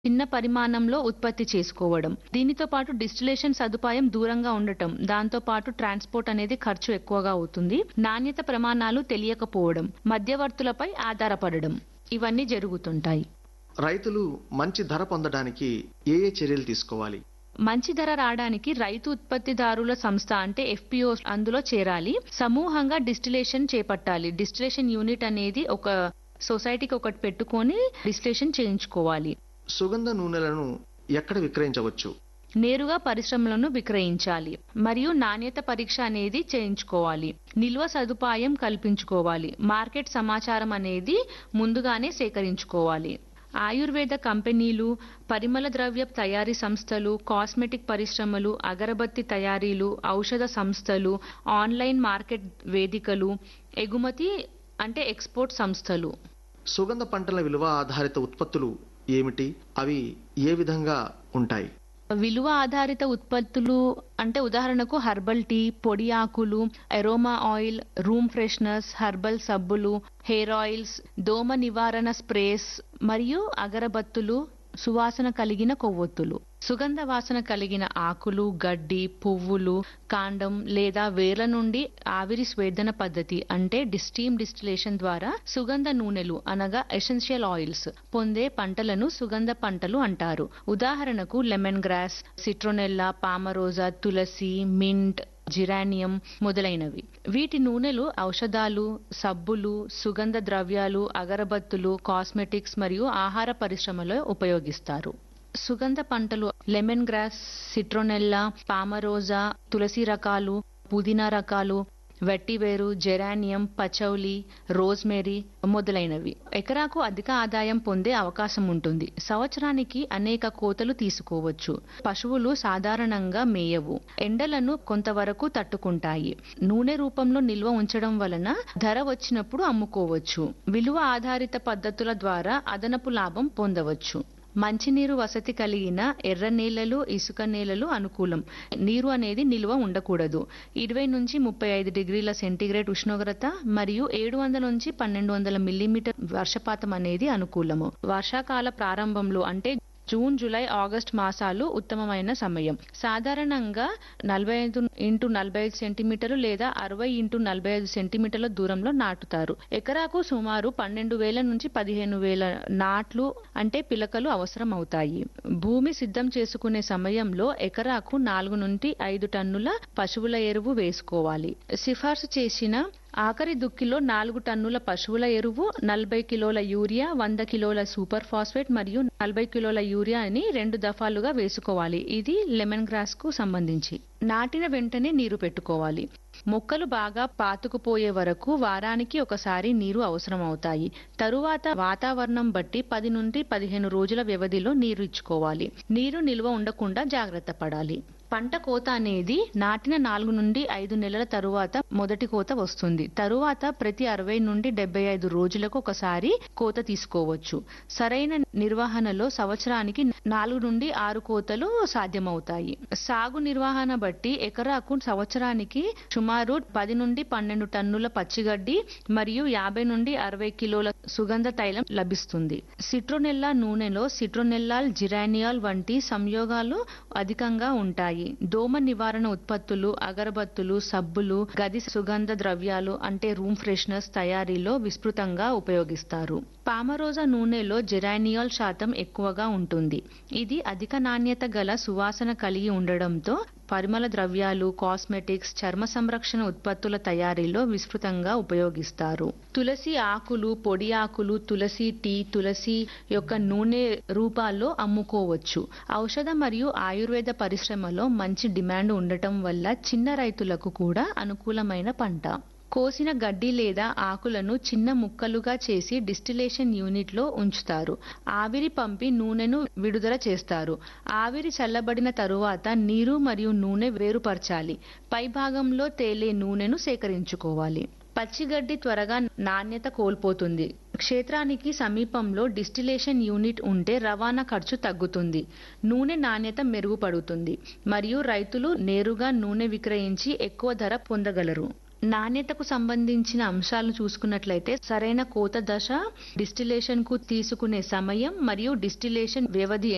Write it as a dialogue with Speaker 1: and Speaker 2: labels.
Speaker 1: చిన్న పరిమాణంలో ఉత్పత్తి చేసుకోవడం దీనితో పాటు డిస్టిలేషన్ సదుపాయం దూరంగా ఉండటం దాంతో పాటు ట్రాన్స్పోర్ట్ అనేది ఖర్చు ఎక్కువగా అవుతుంది నాణ్యత ప్రమాణాలు తెలియకపోవడం మధ్యవర్తులపై ఆధారపడడం ఇవన్నీ జరుగుతుంటాయి
Speaker 2: రైతులు మంచి ధర పొందడానికి ఏ ఏ చర్యలు తీసుకోవాలి
Speaker 1: మంచి ధర రావడానికి రైతు ఉత్పత్తిదారుల సంస్థ అంటే ఎఫ్పిఓ అందులో చేరాలి సమూహంగా డిస్టిలేషన్ చేపట్టాలి డిస్టిలేషన్ యూనిట్ అనేది ఒక సొసైటీకి ఒకటి పెట్టుకొని డిస్టిలేషన్ చేయించుకోవాలి
Speaker 2: సుగంధ నూనెలను ఎక్కడ విక్రయించవచ్చు
Speaker 1: నేరుగా పరిశ్రమలను విక్రయించాలి మరియు నాణ్యత పరీక్ష అనేది చేయించుకోవాలి నిల్వ సదుపాయం కల్పించుకోవాలి మార్కెట్ సమాచారం అనేది ముందుగానే సేకరించుకోవాలి ఆయుర్వేద కంపెనీలు పరిమళ ద్రవ్య తయారీ సంస్థలు కాస్మెటిక్ పరిశ్రమలు అగరబత్తి తయారీలు ఔషధ సంస్థలు ఆన్లైన్ మార్కెట్ వేదికలు ఎగుమతి అంటే ఎక్స్పోర్ట్ సంస్థలు
Speaker 2: సుగంధ పంటల విలువ ఆధారిత ఉత్పత్తులు ఏమిటి అవి ఏ విధంగా ఉంటాయి
Speaker 1: విలువ ఆధారిత ఉత్పత్తులు అంటే ఉదాహరణకు హర్బల్ టీ పొడి ఆకులు aroma oil room fresheners herbal సబ్బులు హెయిర్ ఆయిల్స్ దోమ నివారణ స్ప్రేస్ మరియు అగరబత్తులు సువాసన కలిగిన కొవ్వొత్తులు సుగంధ వాసన కలిగిన ఆకులు గడ్డి పువ్వులు కాండం లేదా వేర్ల నుండి ఆవిరి స్వేదన పద్ధతి అంటే డిస్టీమ్ డిస్టిలేషన్ ద్వారా సుగంధ నూనెలు అనగా ఎసెన్షియల్ ఆయిల్స్ పొందే పంటలను సుగంధ పంటలు అంటారు ఉదాహరణకు లెమన్ గ్రాస్ సిట్రోనెల్లా పామరోజా తులసి మింట్ జిరానియం మొదలైనవి వీటి నూనెలు ఔషధాలు సబ్బులు సుగంధ ద్రవ్యాలు అగరబత్తులు కాస్మెటిక్స్ మరియు ఆహార పరిశ్రమలో ఉపయోగిస్తారు సుగంధ పంటలు లెమన్ గ్రాస్ సిట్రోనెల్లా పామరోజా తులసి రకాలు పుదీనా రకాలు వెట్టివేరు జెరానియం పచౌలి రోజ్మెరీ మొదలైనవి ఎకరాకు అధిక ఆదాయం పొందే అవకాశం ఉంటుంది సంవత్సరానికి అనేక కోతలు తీసుకోవచ్చు పశువులు సాధారణంగా మేయవు ఎండలను కొంతవరకు తట్టుకుంటాయి నూనె రూపంలో నిల్వ ఉంచడం వలన ధర వచ్చినప్పుడు అమ్ముకోవచ్చు విలువ ఆధారిత పద్ధతుల ద్వారా అదనపు లాభం పొందవచ్చు మంచినీరు వసతి కలిగిన ఎర్ర నేలలు ఇసుక నేలలు అనుకూలం నీరు అనేది నిల్వ ఉండకూడదు ఇరవై నుంచి ముప్పై ఐదు డిగ్రీల సెంటీగ్రేడ్ ఉష్ణోగ్రత మరియు ఏడు వందల నుంచి పన్నెండు వందల మిల్లీమీటర్ వర్షపాతం అనేది అనుకూలము వర్షాకాల ప్రారంభంలో అంటే జూన్ జూలై ఆగస్ట్ మాసాలు ఉత్తమమైన సమయం సాధారణంగా నలభై ఐదు ఇంటూ నలభై ఐదు సెంటీమీటర్లు లేదా అరవై ఇంటూ నలభై ఐదు సెంటీమీటర్ల దూరంలో నాటుతారు ఎకరాకు సుమారు పన్నెండు వేల నుంచి పదిహేను వేల నాట్లు అంటే పిలకలు అవసరం అవుతాయి భూమి సిద్ధం చేసుకునే సమయంలో ఎకరాకు నాలుగు నుండి ఐదు టన్నుల పశువుల ఎరువు వేసుకోవాలి సిఫార్సు చేసిన ఆఖరి దుక్కిలో నాలుగు టన్నుల పశువుల ఎరువు నలభై కిలోల యూరియా వంద కిలోల సూపర్ ఫాస్ఫేట్ మరియు నలభై కిలోల యూరియా అని రెండు దఫాలుగా వేసుకోవాలి ఇది లెమన్ గ్రాస్ కు సంబంధించి నాటిన వెంటనే నీరు పెట్టుకోవాలి మొక్కలు బాగా పాతుకుపోయే వరకు వారానికి ఒకసారి నీరు అవసరం అవుతాయి తరువాత వాతావరణం బట్టి పది నుండి పదిహేను రోజుల వ్యవధిలో నీరు ఇచ్చుకోవాలి నీరు నిల్వ ఉండకుండా జాగ్రత్త పడాలి పంట కోత అనేది నాటిన నాలుగు నుండి ఐదు నెలల తరువాత మొదటి కోత వస్తుంది తరువాత ప్రతి అరవై నుండి డెబ్బై ఐదు రోజులకు ఒకసారి కోత తీసుకోవచ్చు సరైన నిర్వహణలో సంవత్సరానికి నాలుగు నుండి ఆరు కోతలు సాధ్యమవుతాయి సాగు నిర్వహణ బట్టి ఎకరాకు సంవత్సరానికి సుమారు పది నుండి పన్నెండు టన్నుల పచ్చిగడ్డి మరియు యాభై నుండి అరవై కిలోల సుగంధ తైలం లభిస్తుంది సిట్రోనెల్లా నూనెలో సిట్రోనెల్లాల్ జిరానియాల్ వంటి సంయోగాలు అధికంగా ఉంటాయి దోమ నివారణ ఉత్పత్తులు అగరబత్తులు సబ్బులు గది సుగంధ ద్రవ్యాలు అంటే రూమ్ ఫ్రెషనర్స్ తయారీలో విస్తృతంగా ఉపయోగిస్తారు పామరోజా నూనెలో జెరానియాల్ శాతం ఎక్కువగా ఉంటుంది ఇది అధిక నాణ్యత గల సువాసన కలిగి ఉండడంతో పరిమళ ద్రవ్యాలు కాస్మెటిక్స్ చర్మ సంరక్షణ ఉత్పత్తుల తయారీలో విస్తృతంగా ఉపయోగిస్తారు తులసి ఆకులు పొడి ఆకులు తులసి టీ తులసి యొక్క నూనె రూపాల్లో అమ్ముకోవచ్చు ఔషధ మరియు ఆయుర్వేద పరిశ్రమలో మంచి డిమాండ్ ఉండటం వల్ల చిన్న రైతులకు కూడా అనుకూలమైన పంట కోసిన గడ్డి లేదా ఆకులను చిన్న ముక్కలుగా చేసి డిస్టిలేషన్ యూనిట్ లో ఉంచుతారు ఆవిరి పంపి నూనెను విడుదల చేస్తారు ఆవిరి చల్లబడిన తరువాత నీరు మరియు నూనె వేరుపరచాలి పై భాగంలో తేలే నూనెను సేకరించుకోవాలి పచ్చిగడ్డి త్వరగా నాణ్యత కోల్పోతుంది క్షేత్రానికి సమీపంలో డిస్టిలేషన్ యూనిట్ ఉంటే రవాణా ఖర్చు తగ్గుతుంది నూనె నాణ్యత మెరుగుపడుతుంది మరియు రైతులు నేరుగా నూనె విక్రయించి ఎక్కువ ధర పొందగలరు నాణ్యతకు సంబంధించిన అంశాలను చూసుకున్నట్లయితే సరైన కోత దశ డిస్టిలేషన్ కు తీసుకునే సమయం మరియు డిస్టిలేషన్ వ్యవధి